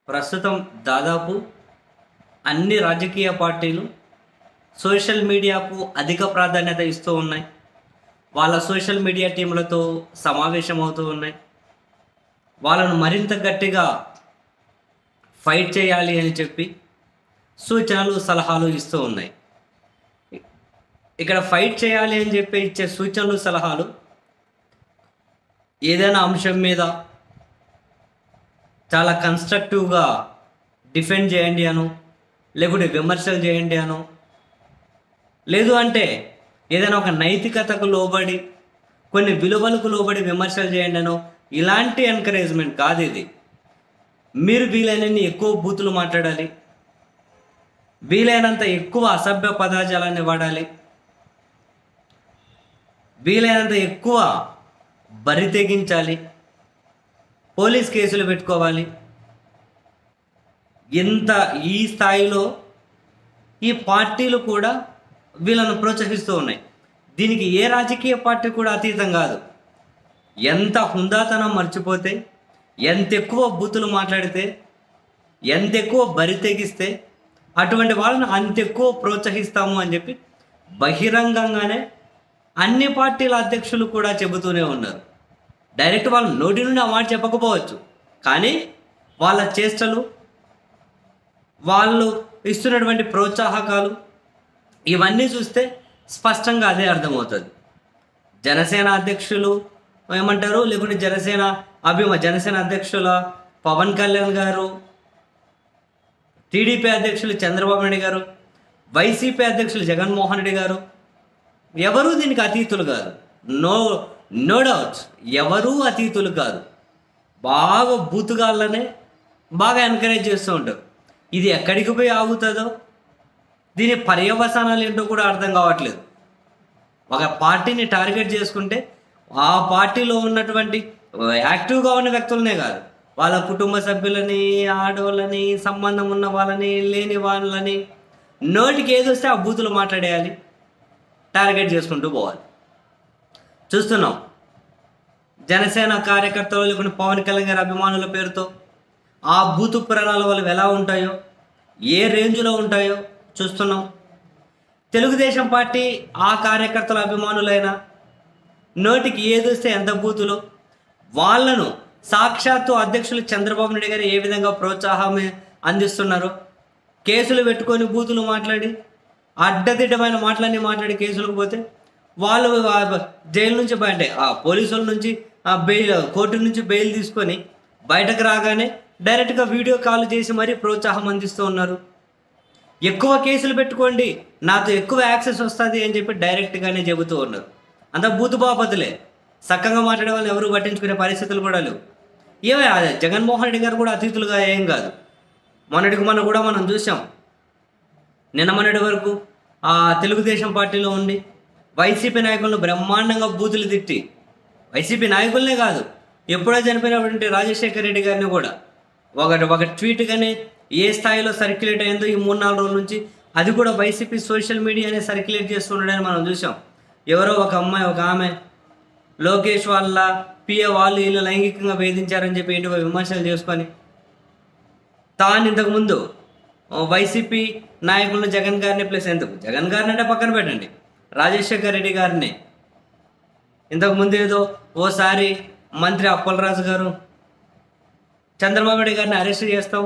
ప్రస్తుతం దాదాపు అన్ని రాజకీయ పార్టీలు సోషల్ మీడియాకు అధిక ప్రాధాన్యత ఇస్తూ ఉన్నాయి వాళ్ళ సోషల్ మీడియా టీంలతో సమావేశం అవుతూ ఉన్నాయి వాళ్ళను మరింత గట్టిగా ఫైట్ చేయాలి అని చెప్పి సూచనలు సలహాలు ఇస్తూ ఉన్నాయి ఇక్కడ ఫైట్ చేయాలి అని చెప్పి ఇచ్చే సూచనలు సలహాలు ఏదైనా అంశం మీద చాలా కన్స్ట్రక్టివ్గా డిఫెండ్ చేయండి అను లేకుంటే విమర్శలు చేయండి అను లేదు అంటే ఏదైనా ఒక నైతికతకు లోబడి కొన్ని విలువలకు లోబడి విమర్శలు చేయండి అను ఇలాంటి ఎంకరేజ్మెంట్ కాదు ఇది మీరు వీలైనన్ని ఎక్కువ బూతులు మాట్లాడాలి వీలైనంత ఎక్కువ అసభ్య పదాజాలాన్ని వాడాలి వీలైనంత ఎక్కువ బరి తెగించాలి పోలీస్ కేసులు పెట్టుకోవాలి ఇంత ఈ స్థాయిలో ఈ పార్టీలు కూడా వీళ్ళను ప్రోత్సహిస్తూ ఉన్నాయి దీనికి ఏ రాజకీయ పార్టీ కూడా అతీతం కాదు ఎంత హుందాతనం మర్చిపోతే ఎంత ఎక్కువ బూతులు మాట్లాడితే ఎంత ఎక్కువ బరి తెగిస్తే అటువంటి వాళ్ళని అంత ఎక్కువ ప్రోత్సహిస్తాము అని చెప్పి బహిరంగంగానే అన్ని పార్టీల అధ్యక్షులు కూడా చెబుతూనే ఉన్నారు డైరెక్ట్ వాళ్ళ నోటి నుండి ఆ మాట చెప్పకపోవచ్చు కానీ వాళ్ళ చేష్టలు వాళ్ళు ఇస్తున్నటువంటి ప్రోత్సాహకాలు ఇవన్నీ చూస్తే స్పష్టంగా అదే అర్థమవుతుంది జనసేన అధ్యక్షులు ఏమంటారు లేకుంటే జనసేన అభిమ జనసేన అధ్యక్షుల పవన్ కళ్యాణ్ గారు టీడీపీ అధ్యక్షులు చంద్రబాబు నాయుడు గారు వైసీపీ అధ్యక్షులు జగన్మోహన్ రెడ్డి గారు ఎవరూ దీనికి అతీతులు కాదు నో నో డౌట్స్ ఎవరూ అతీతులు కాదు బాగా బూతుగాళ్ళనే బాగా ఎంకరేజ్ చేస్తూ ఉంటారు ఇది ఎక్కడికి పోయి ఆగుతుందో దీని పర్యవసానాలు ఏంటో కూడా అర్థం కావట్లేదు ఒక పార్టీని టార్గెట్ చేసుకుంటే ఆ పార్టీలో ఉన్నటువంటి యాక్టివ్గా ఉన్న వ్యక్తులనే కాదు వాళ్ళ కుటుంబ సభ్యులని ఆడవాళ్ళని సంబంధం ఉన్న వాళ్ళని లేని వాళ్ళని నోటికి ఏది వస్తే ఆ బూతులు మాట్లాడేయాలి టార్గెట్ చేసుకుంటూ పోవాలి చూస్తున్నాం జనసేన కార్యకర్తలు లేకుంటే పవన్ కళ్యాణ్ గారి అభిమానుల పేరుతో ఆ బూతు పురాణాల వల్ల ఎలా ఉంటాయో ఏ రేంజ్లో ఉంటాయో చూస్తున్నాం తెలుగుదేశం పార్టీ ఆ కార్యకర్తల అభిమానులైన నోటికి ఏదొస్తే ఎంత బూతులో వాళ్ళను సాక్షాత్తు అధ్యక్షులు చంద్రబాబు నాయుడు గారు ఏ విధంగా ప్రోత్సాహం అందిస్తున్నారు కేసులు పెట్టుకొని బూతులు మాట్లాడి అడ్డదిడ్డమైన మాటలన్నీ మాట్లాడి కేసులకు పోతే వాళ్ళు ఆ జైలు నుంచి బయట ఆ పోలీసుల నుంచి ఆ బెయిల్ కోర్టు నుంచి బెయిల్ తీసుకొని బయటకు రాగానే డైరెక్ట్గా వీడియో కాల్ చేసి మరీ ప్రోత్సాహం అందిస్తూ ఉన్నారు ఎక్కువ కేసులు పెట్టుకోండి నాతో ఎక్కువ యాక్సెస్ వస్తుంది అని చెప్పి డైరెక్ట్గానే చెబుతూ ఉన్నారు అంత బూతు బాపతులే చక్కగా మాట్లాడే వాళ్ళు ఎవరు పట్టించుకునే పరిస్థితులు కూడా లేవు ఏమే అదే జగన్మోహన్ రెడ్డి గారు కూడా అతిథులుగా ఏం కాదు మొన్నటికి మొన్న కూడా మనం చూసాం నిన్న మొన్నటి వరకు ఆ తెలుగుదేశం పార్టీలో ఉండి వైసీపీ నాయకులను బ్రహ్మాండంగా బూతులు తిట్టి వైసీపీ నాయకులనే కాదు ఎప్పుడో చనిపోయినటువంటి రాజశేఖర రెడ్డి గారిని కూడా ఒక ఒక ట్వీట్ కానీ ఏ స్థాయిలో సర్క్యులేట్ అయిందో ఈ మూడు నాలుగు రోజుల నుంచి అది కూడా వైసీపీ సోషల్ మీడియానే సర్క్యులేట్ చేస్తున్నాడని మనం చూసాం ఎవరో ఒక అమ్మాయి ఒక ఆమె లోకేష్ వాళ్ళ పిఏ వాళ్ళు వీళ్ళు లైంగికంగా వేధించారని చెప్పి ఏంటి విమర్శలు చేసుకొని తాను ఇంతకుముందు ఆ, వైసీపీ నాయకులను జగన్ గారిని ప్లస్ ఎందుకు జగన్ గారిని అంటే పక్కన పెట్టండి రాజశేఖర్ రెడ్డి గారిని ఇంతకుముందు ఏదో ఓసారి మంత్రి అప్పలరాజు గారు చంద్రబాబు నాయుడు గారిని అరెస్ట్ చేస్తాం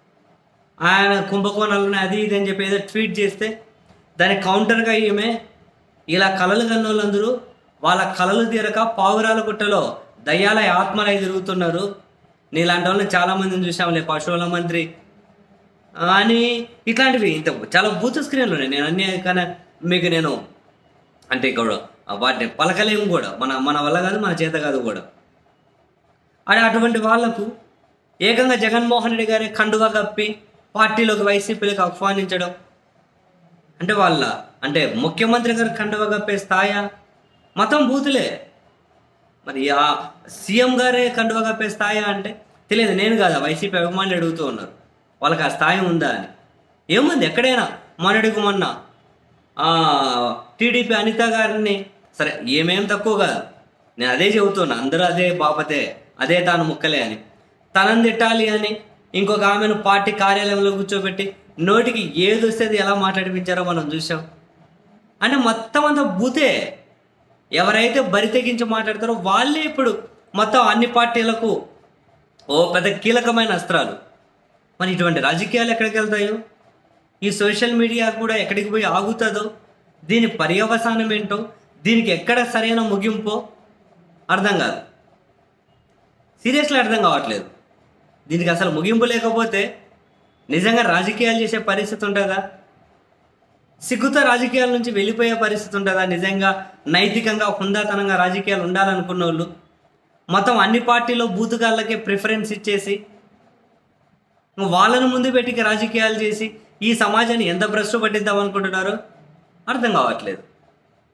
ఆయన కుంభకోణాలను అది ఇది అని చెప్పి ఏదో ట్వీట్ చేస్తే దానికి కౌంటర్గా ఈమె ఇలా కలలు కన్నోళ్ళందరూ వాళ్ళ కలలు తీరక పావురాల గుట్టలో దయ్యాల ఆత్మలై తిరుగుతున్నారు నీలాంటి వాళ్ళని చాలామందిని చూసాంలే పశువుల మంత్రి అని ఇట్లాంటివి ఇంత చాలా బూత్ స్క్రీన్లు ఉన్నాయి నేను అన్ని కానీ మీకు నేను అంటే ఇక్కడ వాటిని పలకలేము కూడా మన మన వల్ల కాదు మన చేత కాదు కూడా అది అటువంటి వాళ్లకు ఏకంగా జగన్మోహన్ రెడ్డి గారి కండువా కప్పి పార్టీలోకి వైసీపీలోకి ఆహ్వానించడం అంటే వాళ్ళ అంటే ముఖ్యమంత్రి గారు కండువా కప్పే స్థాయా మొత్తం బూతులే మరి ఆ సీఎం గారే కండువా కప్పే స్థాయా అంటే తెలియదు నేను కాదా వైసీపీ అభిమానులు అడుగుతూ ఉన్నారు వాళ్ళకి ఆ స్థాయి ఉందా అని ఏముంది ఎక్కడైనా మొన్నటికి మొన్న ఆ, టీడీపీ అనిత గారిని సరే ఏమేం తక్కువ కాదు నేను అదే చెబుతున్నా అందరూ అదే బాపతే అదే తాను ముక్కలే అని తనని తిట్టాలి అని ఇంకొక ఆమెను పార్టీ కార్యాలయంలో కూర్చోబెట్టి నోటికి ఏది వస్తే అది ఎలా మాట్లాడిపించారో మనం చూసాం అంటే మొత్తం అంతా బూతే ఎవరైతే బరి తెగించి మాట్లాడతారో వాళ్ళే ఇప్పుడు మొత్తం అన్ని పార్టీలకు ఓ పెద్ద కీలకమైన అస్త్రాలు మరి ఇటువంటి రాజకీయాలు ఎక్కడికి వెళ్తాయో ఈ సోషల్ మీడియా కూడా ఎక్కడికి పోయి ఆగుతుందో దీని పర్యవసానం ఏంటో దీనికి ఎక్కడ సరైన ముగింపో అర్థం కాదు సీరియస్లీ అర్థం కావట్లేదు దీనికి అసలు ముగింపు లేకపోతే నిజంగా రాజకీయాలు చేసే పరిస్థితి ఉంటుందా సిగ్గుతో రాజకీయాల నుంచి వెళ్ళిపోయే పరిస్థితి ఉంటుందా నిజంగా నైతికంగా హుందాతనంగా రాజకీయాలు ఉండాలనుకున్న వాళ్ళు మొత్తం అన్ని పార్టీలో బూతుగాళ్ళకే ప్రిఫరెన్స్ ఇచ్చేసి వాళ్ళను ముందు పెట్టి రాజకీయాలు చేసి ఈ సమాజాన్ని ఎంత భ్రష్టు పట్టిద్దాం అనుకుంటున్నారో అర్థం కావట్లేదు